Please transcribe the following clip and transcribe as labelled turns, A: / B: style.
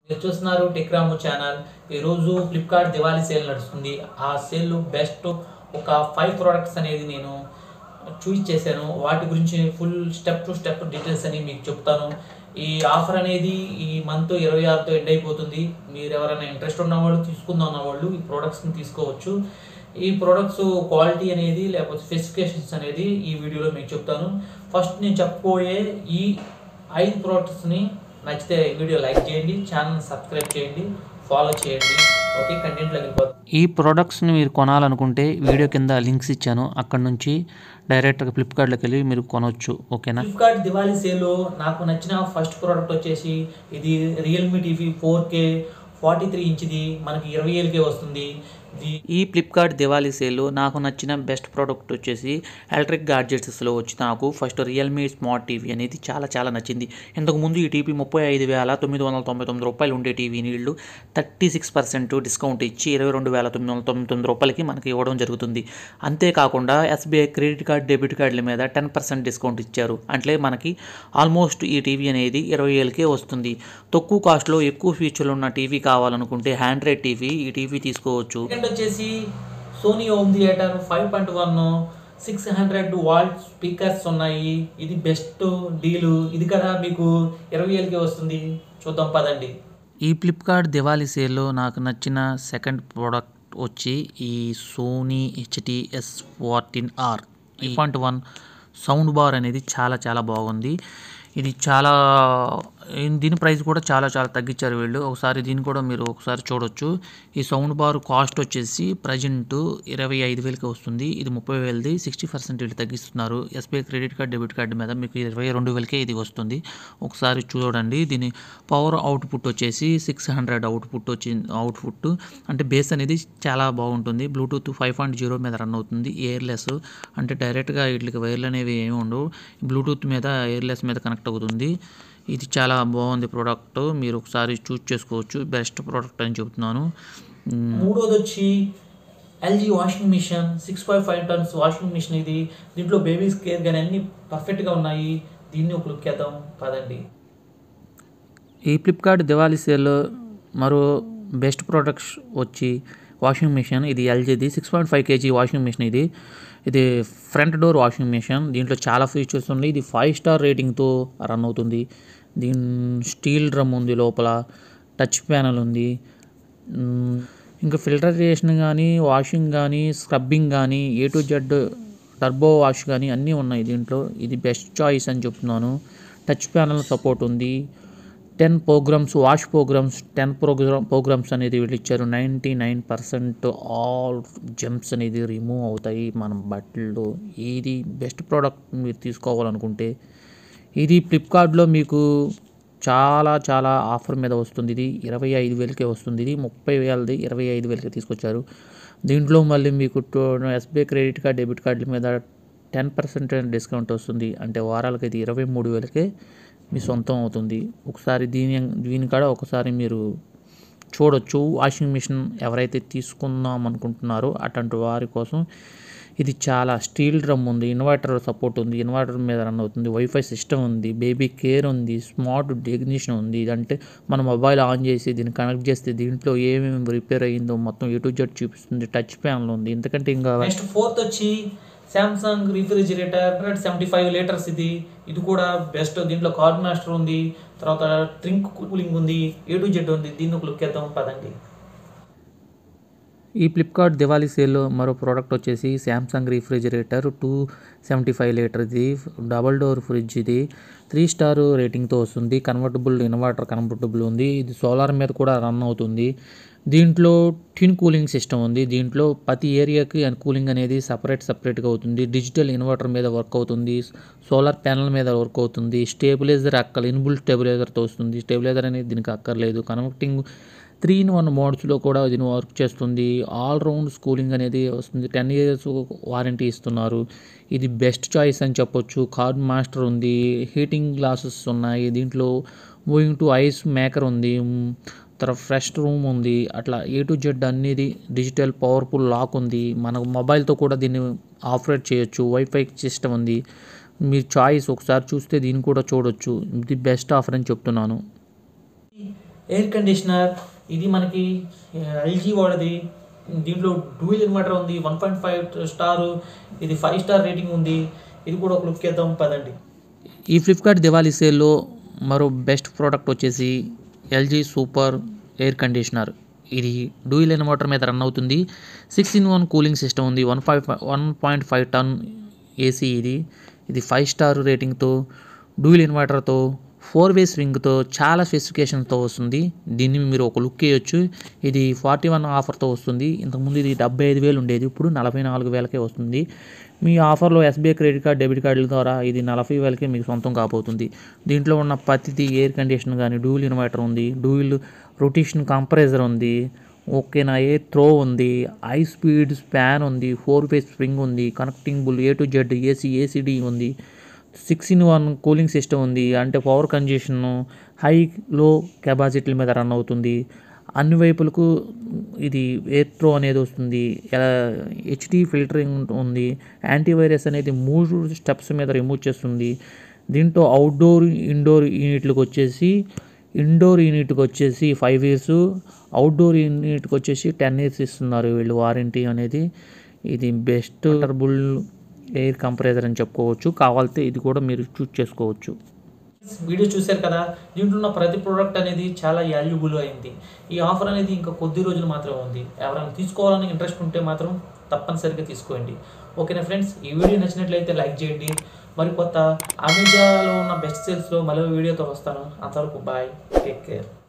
A: మీరు చూస్తున్నారు టెక్రాము ఛానల్ ఈరోజు ఫ్లిప్కార్ట్ దివాళీ సేల్ నడుస్తుంది ఆ సేల్ బెస్ట్ ఒక ఫైవ్ ప్రోడక్ట్స్ అనేది నేను చూస్ చేశాను వాటి గురించి full step to step details అని మీకు చెప్తాను ఈ ఆఫర్ అనేది ఈ మంత్ ఇరవై ఆరుతో ఎండ్ అయిపోతుంది మీరు ఎవరైనా ఇంట్రెస్ట్ ఉన్నవాళ్ళు తీసుకుందాం ఉన్నవాళ్ళు ఈ ప్రోడక్ట్స్ని తీసుకోవచ్చు ఈ ప్రోడక్ట్స్ క్వాలిటీ అనేది లేకపోతే స్పెసిఫికేషన్స్ అనేది ఈ వీడియోలో మీకు చెప్తాను ఫస్ట్ నేను చెప్పబోయే ఈ ఐదు ప్రోడక్ట్స్ని నచ్చితే వీడియో లైక్ చేయండి ఛానల్ సబ్స్క్రైబ్ చేయండి ఫాలో చేయండి ఓకే కంటెంట్లోకి వెళ్ళిపోతాం
B: ఈ ప్రోడక్ట్స్ని మీరు కొనాలనుకుంటే వీడియో కింద లింక్స్ ఇచ్చాను అక్కడ నుంచి డైరెక్ట్గా ఫ్లిప్కార్ట్లోకి వెళ్ళి మీరు కొనవచ్చు ఓకేనా
A: ఫ్లిప్కార్ట్ దివాళీ సేల్లో నాకు నచ్చిన ఫస్ట్ ప్రోడక్ట్ వచ్చేసి ఇది Realme TV four K forty three ఇంచ్ది మనకి ఇరవై ఏళ్ళకే వస్తుంది ఇది
B: ఈ ఫ్లిప్కార్ట్ దివాళీ సేల్లో నాకు నచ్చిన బెస్ట్ ప్రోడక్ట్ వచ్చేసి ఎలక్ట్రిక్ గాడ్జెట్స్లో వచ్చి నాకు ఫస్ట్ రియల్మీ స్మార్ట్ టీవీ అనేది చాలా చాలా నచ్చింది ఇంతకు ముందు ఈ టీవీ ముప్పై ఐదు వేల తొమ్మిది వందల తొంభై తొమ్మిది రూపాయలు ఉండే టీవీ వీళ్ళు థర్టీ సిక్స్ పర్సెంట్ డిస్కౌంట్ ఇచ్చి ఇరవై రెండు వేల తొమ్మిది వందల తొంభై తొమ్మిది రూపాయలకి మనకి ఇవ్వడం జరుగుతుంది అంతేకాకుండా ఎస్బీఐ క్రెడిట్ కార్డ్ డెబిట్ కార్డుల మీద టెన్ పర్సెంట్ డిస్కౌంట్ ఇచ్చారు అంటే మనకి ఆల్మోస్ట్ ఈ టీవీ అనేది ఇరవై ఏళ్ళకే వస్తుంది తక్కువ కాస్ట్లో ఎక్కువ ఫీచర్లు ఉన్న టీవీ కావాలనుకుంటే హ్యాండ్రైడ్ టీవీ ఈ టీవీ తీసుకోవచ్చు
A: సెకండ్ వచ్చేసి Sony home theatre five point one six hundred watt speakers ఉన్నాయి ఇది బెస్ట్ డీలు ఇది కదా మీకు ఇరవై ఏళ్ళకే వస్తుంది చూద్దాం పదండి
B: ఈ ఫ్లిప్కార్ట్ దివాళీ సేల్లో నాకు నచ్చిన సెకండ్ ప్రోడక్ట్ వచ్చి ఈ సోనీ హెచ్టిఎస్ ఫార్టీన్ ఆర్ ఈ పాయింట్ వన్ సౌండ్ బార్ అనేది చాలా చాలా బాగుంది ఇది చాలా దీని ప్రైస్ కూడా చాలా చాలా తగ్గించారు వీళ్ళు ఒకసారి దీన్ని కూడా మీరు ఒకసారి చూడొచ్చు ఈ సౌండ్ బార్ కాస్ట్ వచ్చేసి ప్రజెంట్ ఇరవై ఐదు వేలకి వస్తుంది ఇది ముప్పై వేలది సిక్స్టీ పర్సెంట్ వీళ్ళు తగ్గిస్తున్నారు SBI credit card debit card మీద మీకు ఇరవై రెండు వేలకే ఇది వస్తుంది ఒకసారి చూడండి దీని పవర్ అవుట్పుట్ వచ్చేసి సిక్స్ హండ్రెడ్ అవుట్పుట్ వచ్చి అవుట్పుట్ అంటే బేస్ అనేది చాలా బాగుంటుంది బ్లూటూత్ ఫైవ్ పాయింట్ జీరో మీద రన్ అవుతుంది ఎయిర్లెస్ అంటే డైరెక్ట్గా వీటికి వైర్లు అనేవి ఏమి ఉండవు బ్లూటూత్ మీద ఎయిర్లెస్ మీద కనెక్ట్ అవుతుంది ఇది చాలా బాగుంది ప్రోడక్ట్ మీరు ఒకసారి చూస్ చేసుకోవచ్చు బెస్ట్ ప్రోడక్ట్ అని చెబుతున్నాను మ్,
A: మూడోది వచ్చి LG washing machine six point five tons washing machine ఇది దీంట్లో బేబీస్ కేర్ కానీ అన్ని పర్ఫెక్ట్గా ఉన్నాయి దీన్ని ఒక లుక్ వేద్దాం పదండి
B: ఈ ఫ్లిప్కార్ట్ దివాళీ సేల్లో మరో బెస్ట్ ప్రోడక్ట్స్ వచ్చి వాషింగ్ మిషన్ ఇది ఎల్జీది six point five KG washing machine ఇది ఇది ఫ్రంట్ డోర్ వాషింగ్ మిషన్ దీంట్లో చాలా ఫీచర్స్ ఉన్నాయి ఇది ఫైవ్ స్టార్ రేటింగ్తో రన్ అవుతుంది దీని స్టీల్ డ్రమ్ ఉంది లోపల టచ్ ప్యానల్ ఉంది మ్, ఇంకా ఫిల్టరేషన్ కానీ వాషింగ్ కానీ స్క్రబ్బింగ్ కానీ A to Z turbo wash కానీ అన్నీ ఉన్నాయి దీంట్లో ఇది బెస్ట్ చాయిస్ అని చెప్తున్నాను టచ్ ప్యానల్ సపోర్ట్ ఉంది ten programmes wash programmes ten programme programmes అనేది వీళ్ళు ఇచ్చారు ninety nine percent all germs అనేది రిమూవ్ అవుతాయి మన బట్టల్లో ఇది బెస్ట్ ప్రోడక్ట్ మీరు తీసుకోవాలనుకుంటే ఇది ఫ్లిప్కార్ట్లో మీకు చాలా చాలా ఆఫర్ మీద వస్తుంది ఇది ఇరవై ఐదు వేలకే వస్తుంది ఇది ముప్పై వేలది ఇరవై ఐదు వేలకే తీసుకొచ్చారు దీంట్లో మళ్ళీ మీకు ఎస్బీఐ క్రెడిట్ కార్డ్ డెబిట్ కార్డుల మీద టెన్ పర్సెంట్ డిస్కౌంట్ వస్తుంది అంటే వారాలకి ఇది ఇరవై మూడు వేలకే మీ సొంతం అవుతుంది ఒకసారి దీని దీని కాడ ఒకసారి మీరు చూడొచ్చు వాషింగ్ మిషన్ ఎవరైతే తీసుకుందాం అనుకుంటున్నారో అటువంటి వారి కోసం ఇది చాలా స్టీల్ డ్రమ్ ఉంది ఇన్వర్టర్ సపోర్ట్ ఉంది ఇన్వర్టర్ మీద రన్ అవుతుంది వైఫై సిస్టమ్ ఉంది బేబీ కేర్ ఉంది స్మార్ట్ టెక్నీషియన్ ఉంది ఇదంటే మన మొబైల్ ఆన్ చేసి దీన్ని కనెక్ట్ చేస్తే దీంట్లో ఏమేమి రిపేర్ అయ్యిందో మొత్తం ఏ టు జెడ్ చూపిస్తుంది టచ్ ప్యానల్ ఉంది ఎందుకంటే ఇంకా
A: నెక్స్ట్ ఫోర్త్ వచ్చి Samsung refrigerator hundred seventy five litres ఇది ఇది కూడా బెస్ట్ దీంట్లో కార్డ్ మాస్టర్ ఉంది తర్వాత డ్రింక్ కూలింగ్ ఉంది ఏ టు జెడ్ ఉంది దీన్ని ఒక లుక్ వేద్దాం పదండి
B: ఈ ఫ్లిప్కార్ట్ దివాళీ సేల్లో మరో ప్రోడక్ట్ వచ్చేసి Samsung refrigerator two seventy five లీటర్ది డబల్ డోర్ ఫ్రిడ్జ్ ఇది త్రీ స్టార్ రేటింగ్తో వస్తుంది కన్వర్టబుల్ ఇన్వర్టర్ కన్వర్టబుల్ ఉంది ఇది సోలార్ మీద కూడా రన్ అవుతుంది దీంట్లో టిన్ కూలింగ్ సిస్టమ్ ఉంది దీంట్లో ప్రతి ఏరియాకి కూలింగ్ అనేది సపరేట్ సపరేట్గా అవుతుంది డిజిటల్ ఇన్వర్టర్ మీద వర్క్ అవుతుంది సోలార్ ప్యానల్ మీద వర్క్ అవుతుంది స్టేబిలైజర్ అక్కర్ ఇన్బుల్ స్టేబిలైజర్తో వస్తుంది స్టేబిలైజర్ అనేది దీనికి అక్కర్లేదు కనెక్టింగ్ త్రీ ఇన్ వన్ మోడ్స్లో కూడా దీన్ని వర్క్ చేస్తుంది ఆల్ రౌండ్ స్కూలింగ్ అనేది వస్తుంది టెన్ ఇయర్స్ వారంటీ ఇస్తున్నారు ఇది బెస్ట్ చాయిస్ అని చెప్పొచ్చు కార్డ్ మాస్టర్ ఉంది హీటింగ్ గ్లాసెస్ ఉన్నాయి దీంట్లో మూవింగ్ టు ఐస్ మేకర్ ఉంది తర్వాత ఫ్రెష్ రూమ్ ఉంది అట్లా ఏ టు జెడ్ అనేది డిజిటల్ పవర్ఫుల్ లాక్ ఉంది మన మొబైల్తో కూడా దీన్ని ఆపరేట్ చేయొచ్చు వైఫై సిస్టమ్ ఉంది మీ చాయిస్ ఒకసారి చూస్తే దీన్ని కూడా చూడొచ్చు ఇది బెస్ట్ ఆఫర్ అని చెప్తున్నాను
A: ఎయిర్ కండిషనర్ ఇది మనకి ఎల్జీ వాడది దీంట్లో డూయల్ ఇన్వర్టర్ ఉంది వన్ పాయింట్ ఫైవ్ స్టార్ ఇది ఫైవ్ స్టార్ రేటింగ్ ఉంది ఇది కూడా ఒక లుక్ ఇద్దాం పదండి
B: ఈ ఫ్లిప్కార్ట్ దివాళీ సేల్లో మరో బెస్ట్ ప్రోడక్ట్ వచ్చేసి ఎల్జీ సూపర్ ఎయిర్ కండిషనర్ ఇది డూయిల్ ఇన్వర్టర్ మీద రన్ అవుతుంది six in one cooling system ఉంది one five one point five ton AC ఇది ఇది ఫైవ్ స్టార్ రేటింగ్తో డూయిల్ ఇన్వర్టర్తో ఫోర్ వే స్వింగ్తో చాలా స్పెసిఫికేషన్తో వస్తుంది దీన్ని మీరు ఒక లుక్ వేయొచ్చు ఇది ఫార్టీ వన్ ఆఫర్తో వస్తుంది ఇంతకుముందు ఇది డెబ్బై ఐదు వేలు ఉండేది ఇప్పుడు నలభై నాలుగు వేలకే వస్తుంది మీ ఆఫర్లో ఎస్బీఐ క్రెడిట్ కార్డ్ డెబిట్ కార్డుల ద్వారా ఇది నలభై వేలకే మీకు సొంతం కాబోతుంది దీంట్లో ఉన్న ప్రతిదీ ఎయిర్ కండిషన్ కానీ డూయిల్ ఇన్వర్టర్ ఉంది డూయిల్ రొటేషన్ కంప్రెసర్ ఉంది ఓకేనా ఎయిర్ త్రో ఉంది హై స్పీడ్ స్పాన్ ఉంది ఫోర్ వే స్ప్రింగ్ ఉంది కనెక్టింగ్ బుల్ A to Z AC ACD ఉంది six in one cooling system ఉంది అంటే పవర్ కంజెషన్ హై లో కెపాసిటీల మీద రన్ అవుతుంది అన్ని వైపులకు ఇది ఎయిర్ త్రో అనేది వస్తుంది హెచ్డి ఫిల్టరింగ్ ఉంది యాంటీవైరస్ అనేది మూడు స్టెప్స్ మీద రిమూవ్ చేస్తుంది దీంట్లో అవుట్డోర్ ఇండోర్ యూనిట్లకు వచ్చేసి ఇండోర్ యూనిట్కి వచ్చేసి ఫైవ్ ఇయర్స్ అవుట్డోర్ యూనిట్కి వచ్చేసి టెన్ ఇయర్స్ ఇస్తున్నారు వీళ్ళు వారంటీ అనేది ఇది బెస్ట్ టర్బుల్ ఎయిర్ కంప్రెసర్ అని చెప్పుకోవచ్చు కావాలితే ఇది కూడా మీరు చూస్ చేసుకోవచ్చు
A: వీడియో చూశారు కదా దీంట్లో ఉన్న ప్రతి ప్రోడక్ట్ అనేది చాలా వాల్యుబుల్ అయింది ఈ ఆఫర్ అనేది ఇంకా కొద్ది రోజులు మాత్రమే ఉంది ఎవరైనా తీసుకోవాలని ఇంట్రెస్ట్ ఉంటే మాత్రం తప్పనిసరిగా తీసుకోండి ఓకేనా ఫ్రెండ్స్ ఈ వీడియో నచ్చినట్లయితే లైక్ చేయండి మరి కొత్త అమెజాన్లో ఉన్న బెస్ట్ సేల్స్లో మరో వీడియోతో వస్తాను అంతవరకు బాయ్ టేక్ కేర్